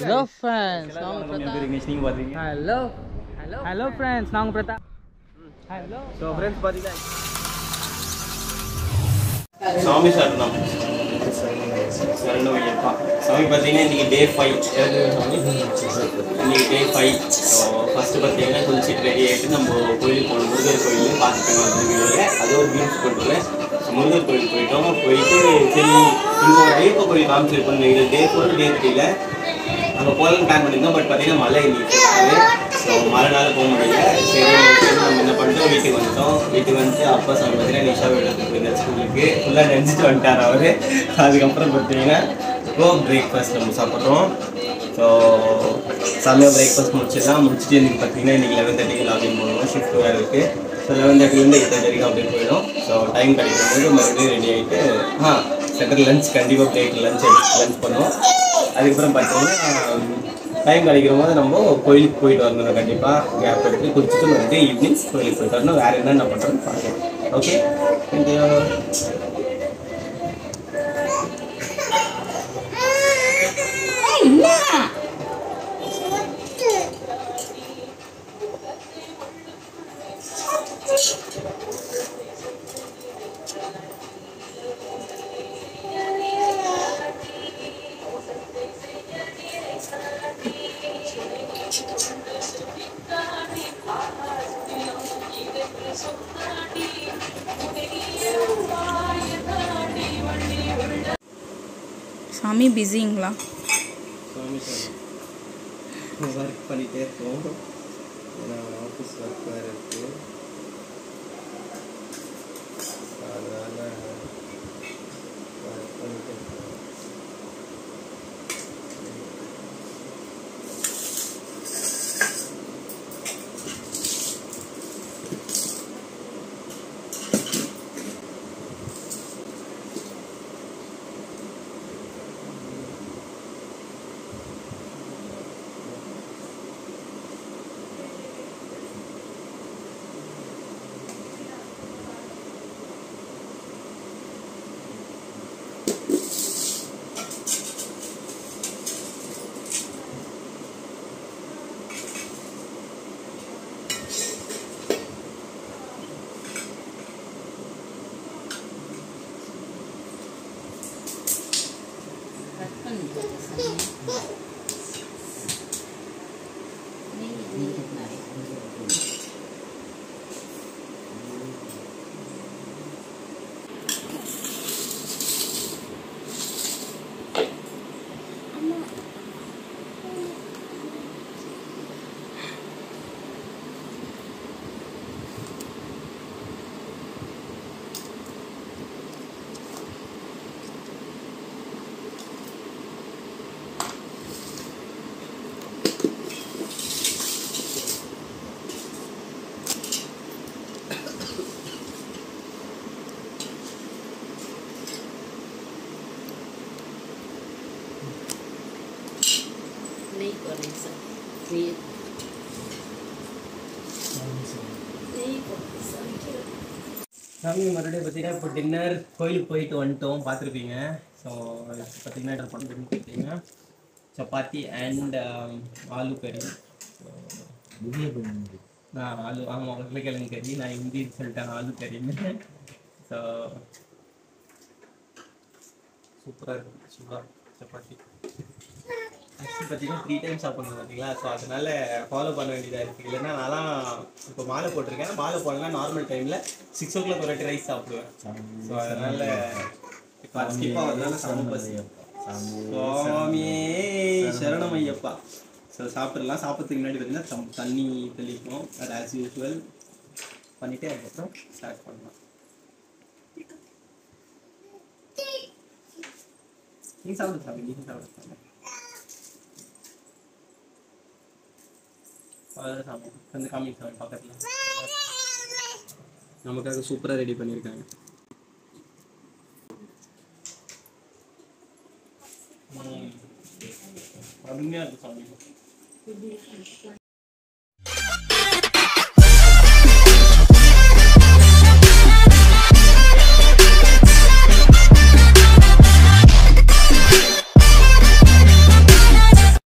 Hello friends நான் உங்க பிரதாப் நீங்க பாத்தீங்க ஹலோ ஹலோ ஹலோ ஃப்ரெண்ட்ஸ் நான் உங்க பிரதாப் ஹலோ ஸோ ஃப்ரெண்ட்ஸ் பார்த்தீங்கன்னா சாமி சரணம் சரணம் ஐயப்பா சாமி பார்த்தீங்கன்னா இன்னைக்கு டே ஃபைவ் சாமி இன்னைக்கு டே ஃபைவ் ஸோ ஃபஸ்ட்டு பார்த்தீங்கன்னா குளிச்சுட்டு ரெடி ஆகிட்டு நம்ம கோயிலுக்கு போகணும் முருகர் கோயில் பார்த்துட்டு வந்துருக்கீங்க அது ஒரு வீல்ஸ் போட்டுருவேன் முருகர் கோயில் போயிட்டோம் போயிட்டு சரி இங்கே ஒரு ஐயப்ப கோயில் காமிச்சிருப்போம் எங்களுக்கு டே ஃபோர் டே த்ரீல நம்ம போகலான்னு பிளான் பண்ணியிருந்தோம் பட் பார்த்தீங்கன்னா மழை இன்னைக்கு ஸோ மழைனால போக முடியல சரி சரி நம்ம என்ன பண்ணிட்டோம் வீட்டுக்கு வந்துட்டோம் வீட்டுக்கு வந்து அப்பா சாமி பார்த்தீங்கன்னா நிஷா எடுத்துட்டு போயிருந்தார் ஸ்கூலுக்கு ஃபுல்லாக நினச்சிட்டு வந்துட்டார் அவர் அதுக்கப்புறம் பார்த்தீங்கன்னா இப்போ பிரேக்ஃபாஸ்ட் நம்ம சாப்பிட்றோம் ஸோ செம்மையாக பிரேக்ஃபாஸ்ட் முடிச்சிடலாம் முடிச்சுட்டு எனக்கு பார்த்தீங்கன்னா இன்றைக்கி லெவன் தேர்ட்டிக்கு லாகின் பண்ணுவோம் ஷிஃப்ட் வேறு இருக்குது ஸோ லெவன் தேர்ட்டிலேருந்து எயிட் தேர்ட்டிக்கு அப்படியே போயிடும் ஸோ டைம் கிடைக்கும் போது மறுபடியும் ரெடி ஆகிட்டு ஆ செகண்ட் லஞ்ச் கண்டிப்பாக பிளேட் லஞ்ச் லஞ்ச் பண்ணுவோம் அதுக்கப்புறம் பார்த்தீங்கன்னா டைம் கிடைக்கிற போது நம்ம கோயிலுக்கு போயிட்டு வரணும் கண்டிப்பாக கேப் எடுத்து குடிச்சிட்டு மறுபடியும் ஈவினிங் கோயிலுக்கு போயிட்டு வரணும் வேறு என்னென்ன பண்ணுறோன்னு பார்க்கலாம் ஓகே தேங்க்யூ சாமி பிஸிங்களா சுவாமி ஒர்க் பண்ணிகிட்டே இருக்கோம் ஏன்னா ஆஃபீஸ் ஒர்க் வேறு இருக்குது அதனால் ஒர்க் பண்ணிட்டு இருக்கோம் சாமி மறுபடியும் பார்த்தீங்கன்னா இப்போ டின்னர் கோயிலுக்கு போயிட்டு வந்துட்டோம் பார்த்துருப்பீங்க ஸோ பார்த்தீங்கன்னா என்ன பண்ணுறதுன்னு பார்த்தீங்கன்னா சப்பாத்தி அண்ட் ஆலு கறி நான் ஆலு ஆமாம் உருளைக்கிழங்கு கறி நான் ஹிந்தி சொல்லிட்டேன் ஆலு கறின்னு ஸோ சூப்பராக இருக்குது சூப்பராக சப்பாத்தி ஆக்சுவலி பார்த்தீங்கன்னா த்ரீ டைம்ஸ் சாப்பிடணும் பார்த்தீங்களா ஸோ அதனால ஃபாலோ பண்ண வேண்டியதாக இருக்குது இல்லைன்னா நான்லாம் இப்போ மாலை போட்டிருக்கேன் மாலை போடலாம் நார்மல் டைமில் சிக்ஸ் ஓ கிளாக் ஒரு வாட்டி ரைஸ் சாப்பிடுவேன் ஸோ அதனால இப்போ அது ஸ்கிப் ஆகிறதுனால சாமி பசி சுவாமியே சரணம் ஐயப்பா ஸோ சாப்பிட்றலாம் சாப்பிட்றதுக்கு முன்னாடி பார்த்தீங்கன்னா தம் தண்ணி தெளிப்போம் அது ஆஸ் யூஸ்வல் பண்ணிவிட்டு அதுக்கப்புறம் ஸ்டார்ட் பண்ணலாம் நீ சாப்பிடு சாமி நீ சாப்பிடு சாமி அவ்வளோதான் சாமி வந்து காமி சாமி பக்கத்தில் நமக்காக சூப்பராக ரெடி பண்ணியிருக்காங்க ம். அருமையாக இருக்கு சாமி